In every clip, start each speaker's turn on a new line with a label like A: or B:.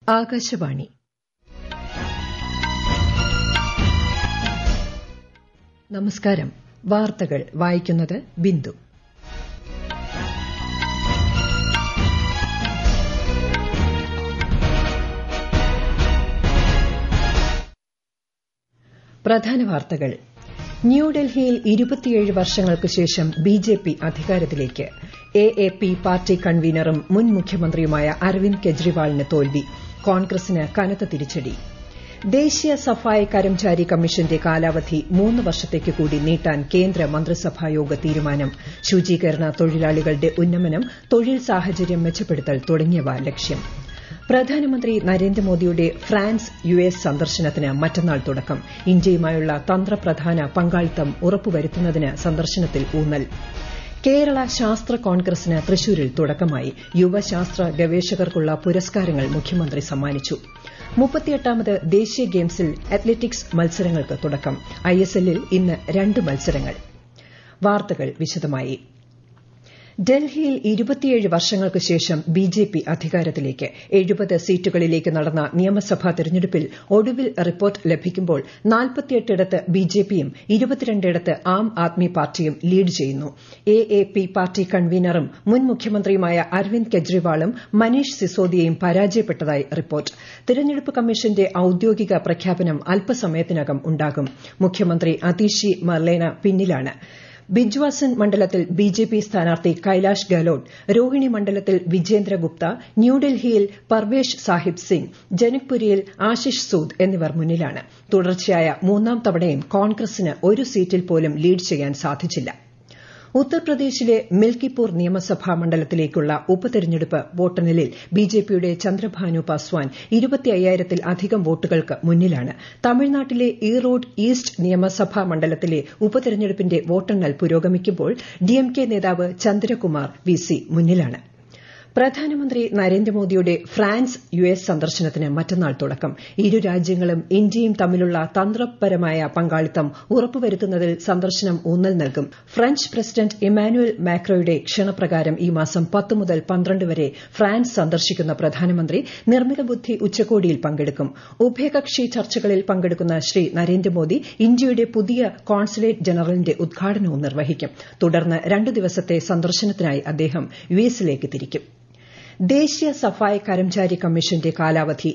A: ആകാശവാണി നമസ്കാരം വാർത്തകൾ വായിക്കുന്നത് ബിന്ദു പ്രധാന വാർത്തകൾ ന്യൂഡൽഹിയിൽ ഇരുപത്തിയേഴ് വർഷങ്ങൾക്ക് ശേഷം ബിജെപി അധികാരത്തിലേക്ക് എ എ പി പാർട്ടി കൺവീനറും മുൻ മുഖ്യമന്ത്രിയുമായ അരവിന്ദ് കെജ്രിവാളിന് തോൽവി കോൺഗ്രസിന് കനത്ത തിരിച്ചടി ദേശീയ സഫായി കരംചാരി കമ്മീഷന്റെ കാലാവധി മൂന്ന് വർഷത്തേക്ക് കൂടി നീട്ടാൻ കേന്ദ്ര മന്ത്രിസഭായോഗ തീരുമാനം ശുചീകരണ തൊഴിലാളികളുടെ ഉന്നമനം തൊഴിൽ സാഹചര്യം മെച്ചപ്പെടുത്തൽ തുടങ്ങിയവ ലക്ഷ്യം പ്രധാനമന്ത്രി നരേന്ദ്രമോദിയുടെ ഫ്രാൻസ് യു എസ് സന്ദർശനത്തിന് മറ്റന്നാൾ തുടക്കം ഇന്ത്യയുമായുള്ള തന്ത്രപ്രധാന പങ്കാളിത്തം ഉറപ്പുവരുത്തുന്നതിന് സന്ദർശനത്തിൽ ഊന്നൽ കേരള ശാസ്ത്ര കോൺഗ്രസിന് തൃശൂരിൽ തുടക്കമായി യുവശാസ്ത്ര ഗവേഷകർക്കുള്ള പുരസ്കാരങ്ങൾ മുഖ്യമന്ത്രി സമ്മാനിച്ചു മുപ്പത്തിയെട്ടാമത് ദേശീയ ഗെയിംസിൽ അത്ലറ്റിക്സ് മത്സരങ്ങൾക്ക് തുടക്കം ഐഎസ്എല്ലിൽ ഇന്ന് രണ്ട് മത്സരങ്ങൾ വാർത്തകൾ വിശദമായി ഡൽഹിയിൽ ഇരുപത്തിയേഴ് വർഷങ്ങൾക്ക് ശേഷം ബിജെപി അധികാരത്തിലേക്ക് എഴുപത് സീറ്റുകളിലേക്ക് നടന്ന നിയമസഭാ തെരഞ്ഞെടുപ്പിൽ ഒടുവിൽ റിപ്പോർട്ട് ലഭിക്കുമ്പോൾ നാൽപ്പത്തിയെട്ടിടത്ത് ബിജെപിയും ഇരുപത്തിരണ്ടിടത്ത് ആം ആദ്മി പാർട്ടിയും ലീഡ് ചെയ്യുന്നു എ എ പി പാർട്ടി കൺവീനറും മുൻ മുഖ്യമന്ത്രിയുമായ അരവിന്ദ് കെജ്രിവാളും മനീഷ് സിസോദിയയും പരാജയപ്പെട്ടതായി റിപ്പോർട്ട് തെരഞ്ഞെടുപ്പ് കമ്മീഷന്റെ ഔദ്യോഗിക പ്രഖ്യാപനം അല്പസമയത്തിനകം ഉണ്ടാകും മുഖ്യമന്ത്രി അതീഷി മർലേന പിന്നിലാണ് ബിജ്വാസൻ മണ്ഡലത്തിൽ ബിജെപി സ്ഥാനാർത്ഥി കൈലാഷ് ഗെഹ്ലോട്ട് രോഹിണി മണ്ഡലത്തിൽ വിജേന്ദ്ര ഗുപ്ത ന്യൂഡൽഹിയിൽ പർവേഷ് സാഹിബ് സിംഗ് ജനക്പുരിയിൽ ആശിഷ് സൂദ് എന്നിവർ മുന്നിലാണ് തുടർച്ചയായ മൂന്നാം തവണയും കോൺഗ്രസിന് ഒരു സീറ്റിൽ പോലും ലീഡ് ചെയ്യാൻ സാധിച്ചില്ല ഉത്തർപ്രദേശിലെ മിൽക്കിപൂർ നിയമസഭാ മണ്ഡലത്തിലേക്കുള്ള ഉപതെരഞ്ഞെടുപ്പ് വോട്ടെണ്ണലിൽ ബിജെപിയുടെ ചന്ദ്രഭാനു പാസ്വാൻ ഇരുപത്തിയ്യായിരത്തിൽ അധികം വോട്ടുകൾക്ക് മുന്നിലാണ് തമിഴ്നാട്ടിലെ ഈറോഡ് ഈസ്റ്റ് നിയമസഭാ മണ്ഡലത്തിലെ ഉപതെരഞ്ഞെടുപ്പിന്റെ വോട്ടെണ്ണൽ പുരോഗമിക്കുമ്പോൾ ഡിഎംകെ നേതാവ് ചന്ദ്രകുമാർ വി സി മുന്നിലാണ് പ്രധാനമന്ത്രി നരേന്ദ്രമോദിയുടെ ഫ്രാൻസ് യു എസ് സന്ദർശനത്തിന് മറ്റന്നാൾ തുടക്കം ഇരു രാജ്യങ്ങളും ഇന്ത്യയും തമ്മിലുള്ള തന്ത്രപരമായ പങ്കാളിത്തം ഉറപ്പുവരുത്തുന്നതിൽ സന്ദർശനം ഊന്നൽ നൽകും ഫ്രഞ്ച് പ്രസിഡന്റ് ഇമാനുവൽ മാക്രോയുടെ ക്ഷണപ്രകാരം ഈ മാസം പത്ത് മുതൽ പന്ത്രണ്ട് വരെ ഫ്രാൻസ് സന്ദർശിക്കുന്ന പ്രധാനമന്ത്രി നിർമ്മിത ബുദ്ധി ഉച്ചകോടിയിൽ പങ്കെടുക്കും ഉഭയകക്ഷി ചർച്ചകളിൽ പങ്കെടുക്കുന്ന ശ്രീ നരേന്ദ്രമോദി ഇന്ത്യയുടെ പുതിയ കോൺസുലേറ്റ് ജനറലിന്റെ ഉദ്ഘാടനവും നിർവഹിക്കും തുടർന്ന് രണ്ടു ദിവസത്തെ സന്ദർശനത്തിനായി അദ്ദേഹം യു എസിലേക്ക് തിരിക്കും ദേശീയ സഫായി കരംചാരി കമ്മീഷന്റെ കാലാവധി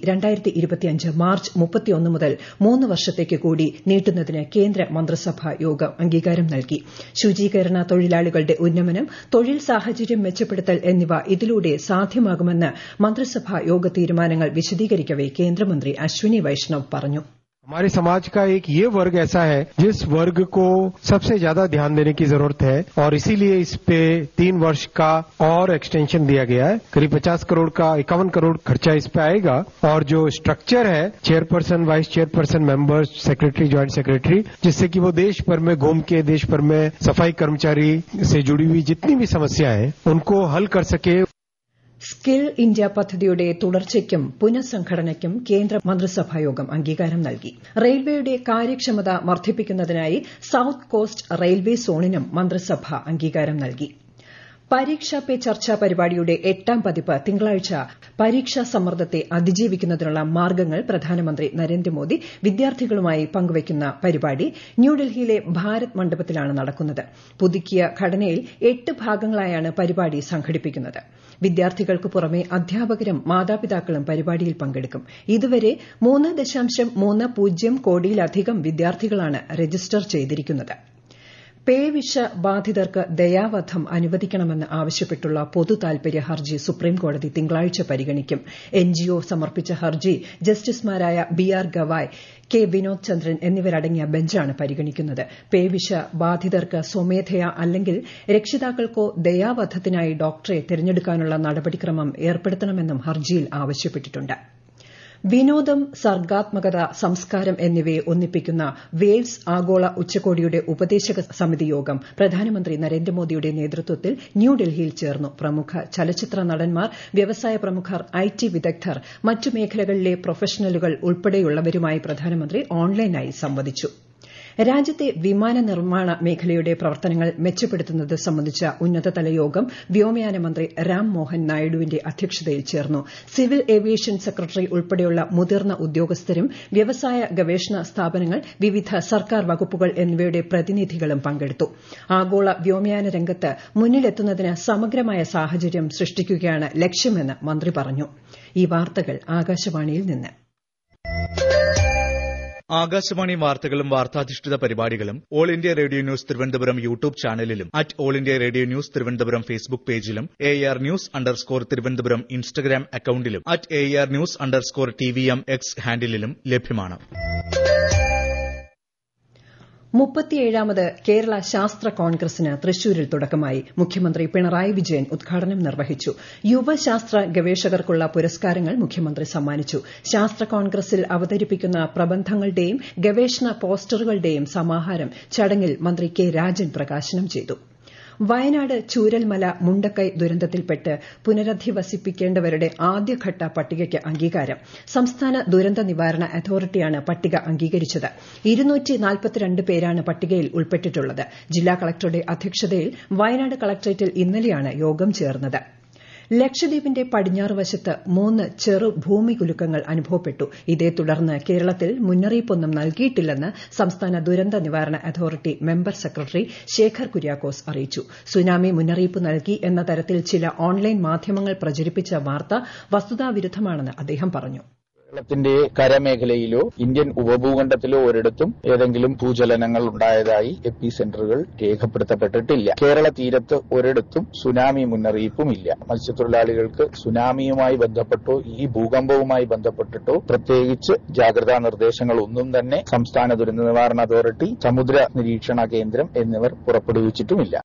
A: മാർച്ച് മുപ്പത്തിയൊന്ന് മുതൽ മൂന്ന് വർഷത്തേക്ക് കൂടി നീട്ടുന്നതിന് കേന്ദ്ര മന്ത്രിസഭാ യോഗം അംഗീകാരം നൽകി ശുചീകരണ തൊഴിലാളികളുടെ ഉന്നമനം തൊഴിൽ സാഹചര്യം മെച്ചപ്പെടുത്തൽ എന്നിവ ഇതിലൂടെ സാധ്യമാകുമെന്ന് മന്ത്രിസഭാ യോഗ തീരുമാനങ്ങൾ വിശദീകരിക്കവെ കേന്ദ്രമന്ത്രി അശ്വിനി വൈഷ്ണവ് പറഞ്ഞു
B: हमारे समाज का एक ये वर्ग ऐसा है जिस वर्ग को सबसे ज्यादा ध्यान देने की जरूरत है और इसीलिए इस पे तीन वर्ष का और एक्सटेंशन दिया गया है करीब पचास करोड़ का इक्यावन करोड़ खर्चा इस पे आएगा और जो स्ट्रक्चर है chairperson vice chairperson members secretary joint secretary जिससे कि वो देश भर में घूम के देश भर में सफाई कर्मचारी से जुड़ी हुई जितनी भी समस्याएं हैं उनको हल कर सके
A: സ്കിൽ ഇന്ത്യ പദ്ധതിയുടെ തുടർച്ചയ്ക്കും പുനഃസംഘടനയ്ക്കും കേന്ദ്ര മന്ത്രിസഭായോഗം അംഗീകാരം നൽകി റെയിൽവേയുടെ കാര്യക്ഷമത വർദ്ധിപ്പിക്കുന്നതിനായി സൌത്ത് കോസ്റ്റ് റെയിൽവേ സോണിനും മന്ത്രിസഭ അംഗീകാരം നൽകി പരീക്ഷാ പേ ചർച്ച പരിപാടിയുടെ എട്ടാം പതിപ്പ് തിങ്കളാഴ്ച പരീക്ഷാ സമ്മർദ്ദത്തെ അതിജീവിക്കുന്നതിനുള്ള മാർഗ്ഗങ്ങൾ പ്രധാനമന്ത്രി നരേന്ദ്രമോദി വിദ്യാർത്ഥികളുമായി പങ്കുവയ്ക്കുന്ന പരിപാടി ന്യൂഡൽഹിയിലെ ഭാരത് മണ്ഡപത്തിലാണ് നടക്കുന്നത് പുതുക്കിയ ഘടനയിൽ എട്ട് ഭാഗങ്ങളായാണ് പരിപാടി സംഘടിപ്പിക്കുന്നത് വിദ്യാർത്ഥികൾക്ക് പുറമെ അധ്യാപകരും മാതാപിതാക്കളും പരിപാടിയിൽ പങ്കെടുക്കും ഇതുവരെ മൂന്ന് ദശാംശം മൂന്ന് പൂജ്യം കോടിയിലധികം വിദ്യാർത്ഥികളാണ് രജിസ്റ്റർ ചെയ്തിരിക്കുന്നത് പേവിഷ ബാധിതർക്ക് ദയാവധം അനുവദിക്കണമെന്ന് ആവശ്യപ്പെട്ടുള്ള പൊതു താൽപര്യ ഹർജി സുപ്രീംകോടതി തിങ്കളാഴ്ച പരിഗണിക്കും എൻജിഒ സമർപ്പിച്ച ഹർജി ജസ്റ്റിസുമാരായ B R Gavai K Vinod Chandran എന്നിവരടങ്ങിയ ബെഞ്ചാണ് പരിഗണിക്കുന്നത് പേവിഷ ബാധിതർക്ക് സ്വമേധയാ അല്ലെങ്കിൽ രക്ഷിതാക്കൾക്കോ ദയാവധത്തിനായി ഡോക്ടറെ തിരഞ്ഞെടുക്കാനുള്ള നടപടിക്രമം ഏർപ്പെടുത്തണമെന്നും ഹർജിയിൽ ആവശ്യപ്പെട്ടിട്ടുണ്ട് വിനോദം സർഗാത്മകത സംസ്കാരം എന്നിവയെ ഒന്നിപ്പിക്കുന്ന വേവ്സ് ആഗോള ഉച്ചകോടിയുടെ ഉപദേശക സമിതി യോഗം പ്രധാനമന്ത്രി നരേന്ദ്രമോദിയുടെ നേതൃത്വത്തിൽ ന്യൂഡൽഹിയിൽ ചേർന്നു പ്രമുഖ ചലച്ചിത്ര നടന്മാർ വ്യവസായ പ്രമുഖർ ഐടി വിദഗ്ധർ മറ്റു മേഖലകളിലെ പ്രൊഫഷണലുകൾ ഉൾപ്പെടെയുള്ളവരുമായി പ്രധാനമന്ത്രി ഓൺലൈനായി സംവദിച്ചു രാജ്യത്തെ വിമാന നിർമ്മാണ മേഖലയുടെ പ്രവർത്തനങ്ങൾ മെച്ചപ്പെടുത്തുന്നത് സംബന്ധിച്ച ഉന്നതതല യോഗം വ്യോമയാന മന്ത്രി രാം മോഹൻ നായിഡുവിന്റെ അധ്യക്ഷതയിൽ ചേർന്നു സിവിൽ ഏവിയേഷൻ സെക്രട്ടറി ഉൾപ്പെടെയുള്ള മുതിർന്ന ഉദ്യോഗസ്ഥരും വ്യവസായ ഗവേഷണ സ്ഥാപനങ്ങൾ വിവിധ സർക്കാർ വകുപ്പുകൾ എന്നിവയുടെ പ്രതിനിധികളും പങ്കെടുത്തു ആഗോള വ്യോമയാന രംഗത്ത് മുന്നിലെത്തുന്നതിന് സമഗ്രമായ സാഹചര്യം സൃഷ്ടിക്കുകയാണ് ലക്ഷ്യമെന്ന് മന്ത്രി പറഞ്ഞു ഈ വാർത്തകൾ ആകാശവാണിയിൽ നിന്ന്
C: ആകാശവാണി വാർത്തകളും വാർത്താധിഷ്ഠിത പരിപാടികളും All India Radio News Thiruvananthapuram YouTube ചാനലിലും at All India Radio News Thiruvananthapuram Facebook പേജിലും A R news underscore Thiruvananthapuram Instagram അക്കൌണ്ടിലും at A R news underscore T V M X ഹാൻഡിലും ലഭ്യമാണ്
A: മുപ്പത്തിയേഴാമത് കേരള ശാസ്ത്ര കോൺഗ്രസിന് തൃശൂരിൽ തുടക്കമായി മുഖ്യമന്ത്രി പിണറായി വിജയൻ ഉദ്ഘാടനം നിർവഹിച്ചു യുവശാസ്ത്ര ഗവേഷകർക്കുള്ള പുരസ്കാരങ്ങൾ മുഖ്യമന്ത്രി സമ്മാനിച്ചു ശാസ്ത്ര കോൺഗ്രസിൽ അവതരിപ്പിക്കുന്ന പ്രബന്ധങ്ങളുടെയും ഗവേഷണ പോസ്റ്ററുകളുടെയും സമാഹാരം ചടങ്ങിൽ മന്ത്രി കെ രാജൻ പ്രകാശനം ചെയ്തു വയനാട് ചൂരൽമല മുണ്ടക്കൈ ദുരന്തത്തിൽപ്പെട്ട് പുനരധിവസിപ്പിക്കേണ്ടവരുടെ ആദ്യഘട്ട പട്ടികയ്ക്ക് അംഗീകാരം സംസ്ഥാന ദുരന്ത നിവാരണ അതോറിറ്റിയാണ് പട്ടിക അംഗീകരിച്ചത് പേരാണ് പട്ടികയിൽ ഉൾപ്പെട്ടിട്ടുള്ളത് ജില്ലാ കളക്ടറുടെ അധ്യക്ഷതയിൽ വയനാട് കളക്ടറേറ്റിൽ ഇന്നലെയാണ് യോഗം ചേർന്നത് ലക്ഷദ്വീപിന്റെ പടിഞ്ഞാറ് വശത്ത് മൂന്ന് ചെറു ഭൂമികുലുക്കങ്ങൾ അനുഭവപ്പെട്ടു ഇതേ തുടർന്ന് കേരളത്തിൽ മുന്നറിയിപ്പൊന്നും നൽകിയിട്ടില്ലെന്ന് സംസ്ഥാന ദുരന്ത നിവാരണ authority member secretary Shekhar Kuriakose അറിയിച്ചു സുനാമി മുന്നറിയിപ്പ് നൽകി എന്ന തരത്തിൽ ചില ഓൺലൈൻ മാധ്യമങ്ങൾ പ്രചരിപ്പിച്ച വാർത്ത വസ്തുതാവിരുദ്ധമാണെന്ന് അദ്ദേഹം പറഞ്ഞു
D: കേരളത്തിന്റെ കരമേഖലയിലോ ഇന്ത്യൻ ഉപഭൂഖണ്ഡത്തിലോ ഒരിടത്തും ഏതെങ്കിലും ഭൂചലനങ്ങൾ ഉണ്ടായതായി എപ്പി സെന്ററുകൾ രേഖപ്പെടുത്തപ്പെട്ടിട്ടില്ല കേരള തീരത്ത് ഒരിടത്തും സുനാമി മുന്നറിയിപ്പും ഇല്ല മത്സ്യത്തൊഴിലാളികൾക്ക് സുനാമിയുമായി ബന്ധപ്പെട്ടോ ഈ ഭൂകമ്പവുമായി ബന്ധപ്പെട്ടിട്ടോ പ്രത്യേകിച്ച് ജാഗ്രതാ നിർദ്ദേശങ്ങൾ ഒന്നും തന്നെ സംസ്ഥാന ദുരന്ത നിവാരണ അതോറിറ്റി സമുദ്ര നിരീക്ഷണ കേന്ദ്രം എന്നിവർ പുറപ്പെടുവിച്ചിട്ടുമില്ല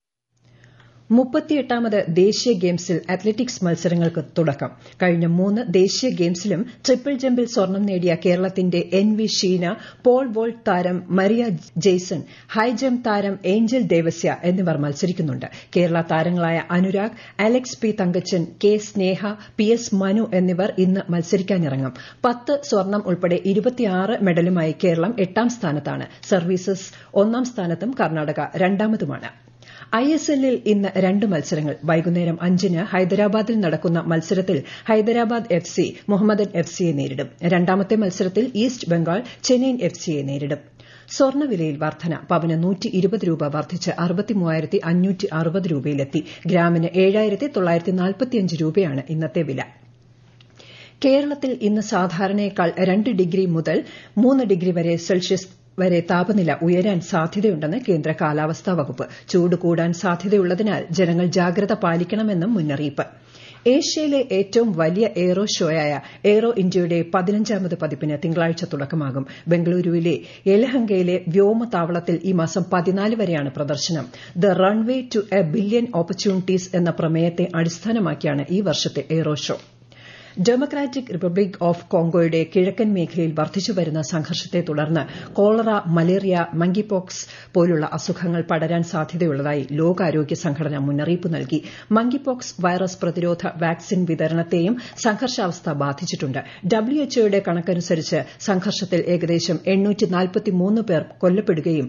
A: മുപ്പത്തിയെട്ടാമത് ദേശീയ ഗെയിംസിൽ അത്ലറ്റിക്സ് മത്സരങ്ങൾക്ക് തുടക്കം കഴിഞ്ഞ മൂന്ന് ദേശീയ ഗെയിംസിലും ട്രിപ്പിൾ ജമ്പിൽ സ്വർണം നേടിയ കേരളത്തിന്റെ N V Sheena pole vault താരം മരിയ ജെയ്സൺ ഹൈജംപ് താരം ഏഞ്ചൽ ദേവസ്യ എന്നിവർ മത്സരിക്കുന്നുണ്ട് കേരള താരങ്ങളായ Anurag Alex P Thankachan K Sneha P S Manu എന്നിവർ ഇന്ന് മത്സരിക്കാനിറങ്ങും പത്ത് സ്വർണം ഉൾപ്പെടെ ഇരുപത്തിയാറ് മെഡലുമായി കേരളം എട്ടാം സ്ഥാനത്താണ് സർവീസസ് ഒന്നാം സ്ഥാനത്തും കർണാടക രണ്ടാമതുമാണ് ഐ എസ് എല്ലിൽ ഇന്ന് രണ്ട് മത്സരങ്ങൾ വൈകുന്നേരം അഞ്ചിന് ഹൈദരാബാദിൽ നടക്കുന്ന മത്സരത്തിൽ Hyderabad F C Mohammedan F സിയെ നേരിടും രണ്ടാമത്തെ മത്സരത്തിൽ ഈസ്റ്റ് ബംഗാൾ ചെന്നൈയിൻ എഫ് സിയെ നേരിടും സ്വർണ്ണവിലയിൽ വർധന പവന് നൂറ്റി ഇരുപത് രൂപ വർദ്ധിച്ച് അറുപത്തിമൂവായിരത്തി അഞ്ഞൂറ്റി അറുപത് രൂപയിലെത്തി ഗ്രാമിന് ഏഴായിരത്തി തൊള്ളായിരത്തി നാൽപ്പത്തിയഞ്ച് രൂപയാണ് ഇന്നത്തെ വില കേരളത്തിൽ ഇന്ന് സാധാരണയേക്കാൾ രണ്ട് ഡിഗ്രി മുതൽ മൂന്ന് ഡിഗ്രി വരെ സെൽഷ്യസ് വരെ താപനില ഉയരാൻ സാധ്യതയുണ്ടെന്ന് കേന്ദ്ര കാലാവസ്ഥാ വകുപ്പ് ചൂട് കൂടാൻ സാധ്യതയുള്ളതിനാൽ ജനങ്ങൾ ജാഗ്രത പാലിക്കണമെന്നും മുന്നറിയിപ്പ് ഏഷ്യയിലെ ഏറ്റവും വലിയ എയ്റോ ഷോയായ എയ്റോ ഇന്ത്യയുടെ പതിനഞ്ചാമത് പതിപ്പിന് തിങ്കളാഴ്ച തുടക്കമാകും ബംഗളൂരുവിലെ യലഹങ്കയിലെ വ്യോമതാവളത്തിൽ ഈ മാസം പതിനാല് വരെയാണ് പ്രദർശനം the runway to a billion opportunities എന്ന പ്രമേയത്തെ അടിസ്ഥാനമാക്കിയാണ് ഈ വർഷത്തെ aero show Democratic Republic of കോങ്കോയുടെ കിഴക്കൻ മേഖലയിൽ വർദ്ധിച്ചുവരുന്ന സംഘർഷത്തെ തുടർന്ന് കോളറ മലേറിയ മങ്കിപോക്സ് പോലുള്ള അസുഖങ്ങൾ പടരാൻ സാധ്യതയുള്ളതായി ലോകാരോഗ്യ സംഘടന മുന്നറിയിപ്പ് നൽകി മങ്കിപോക്സ് വൈറസ് പ്രതിരോധ വാക്സിൻ വിതരണത്തെയും സംഘർഷാവസ്ഥ ബാധിച്ചിട്ടുണ്ട് ഡബ്ല്യുഎച്ച്ഒയുടെ കണക്കനുസരിച്ച് സംഘർഷത്തിൽ ഏകദേശം പേർ കൊല്ലപ്പെടുകയും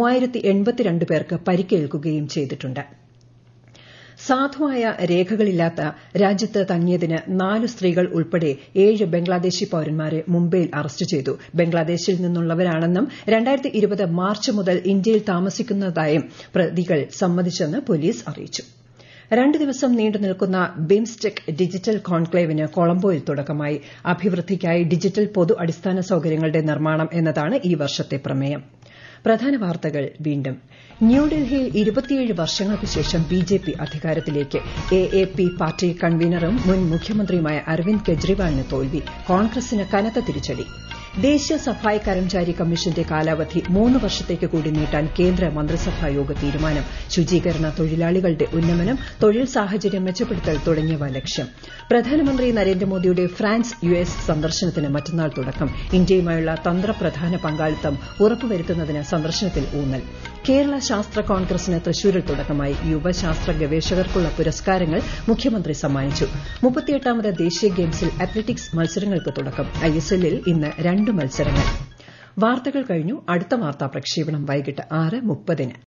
A: പേർക്ക് പരിക്കേൽക്കുകയും ചെയ്തിട്ടുണ്ട് സാധുവായ രേഖകളില്ലാത്ത രാജ്യത്ത് തങ്ങിയതിന് നാല് സ്ത്രീകൾ ഉൾപ്പെടെ ഏഴ് ബംഗ്ലാദേശി പൌരന്മാരെ മുംബൈയിൽ അറസ്റ്റ് ചെയ്തു ബംഗ്ലാദേശിൽ നിന്നുള്ളവരാണെന്നും മാർച്ച് മുതൽ ഇന്ത്യയിൽ താമസിക്കുന്നതായും പ്രതികൾ സമ്മതിച്ചെന്ന് പോലീസ് അറിയിച്ചു രണ്ട് ദിവസം നീണ്ടു നിൽക്കുന്ന ബിംസ്റ്റെക് ഡിജിറ്റൽ കോൺക്ലേവിന് കൊളംബോയിൽ തുടക്കമായി അഭിവൃദ്ധിക്കായി ഡിജിറ്റൽ പൊതു അടിസ്ഥാന സൌകര്യങ്ങളുടെ നിർമ്മാണം എന്നതാണ് ഈ വർഷത്തെ പ്രമേയം പ്രധാന വാർത്തകൾ വീണ്ടും ന്യൂഡൽഹിയിൽ ഇരുപത്തിയേഴ് വർഷങ്ങൾക്ക് ശേഷം ബിജെപി അധികാരത്തിലേക്ക് എ എ പി പാർട്ടി കൺവീനറും മുൻ മുഖ്യമന്ത്രിയുമായ അരവിന്ദ് കെജ്രിവാളിന് തോൽവി കോൺഗ്രസിന് കനത്ത തിരിച്ചടി ദേശീയ സഫായി കർമ്മചാരി കമ്മീഷന്റെ കാലാവധി മൂന്ന് വർഷത്തേക്ക് കൂടി നീട്ടാൻ കേന്ദ്ര മന്ത്രിസഭാ യോഗ തീരുമാനം ശുചീകരണ തൊഴിലാളികളുടെ ഉന്നമനം തൊഴിൽ സാഹചര്യം മെച്ചപ്പെടുത്തൽ തുടങ്ങിയവ ലക്ഷ്യം പ്രധാനമന്ത്രി നരേന്ദ്രമോദിയുടെ ഫ്രാൻസ് യു എസ് സന്ദർശനത്തിന് മറ്റന്നാൾ തുടക്കം ഇന്ത്യയുമായുള്ള തന്ത്രപ്രധാന പങ്കാളിത്തം ഉറപ്പുവരുത്തുന്നതിന് സന്ദർശനത്തിൽ ഊന്നൽ കേരള ശാസ്ത്ര കോൺഗ്രസിന് തൃശൂരിൽ തുടക്കമായി യുവശാസ്ത്ര ഗവേഷകർക്കുള്ള പുരസ്കാരങ്ങൾ മുഖ്യമന്ത്രി സമ്മാനിച്ചു മുപ്പത്തിയെട്ടാമത് ദേശീയ ഗെയിംസിൽ അത്ലറ്റിക്സ് മത്സരങ്ങൾക്ക് തുടക്കം ഐഎസ്എല്ലിൽ ഇന്ന് രണ്ട് മത്സരങ്ങൾ വാർത്തകൾ കഴിഞ്ഞു അടുത്ത വാർത്താ പ്രക്ഷേപണം വൈകിട്ട് ആറ് മുപ്പതിന്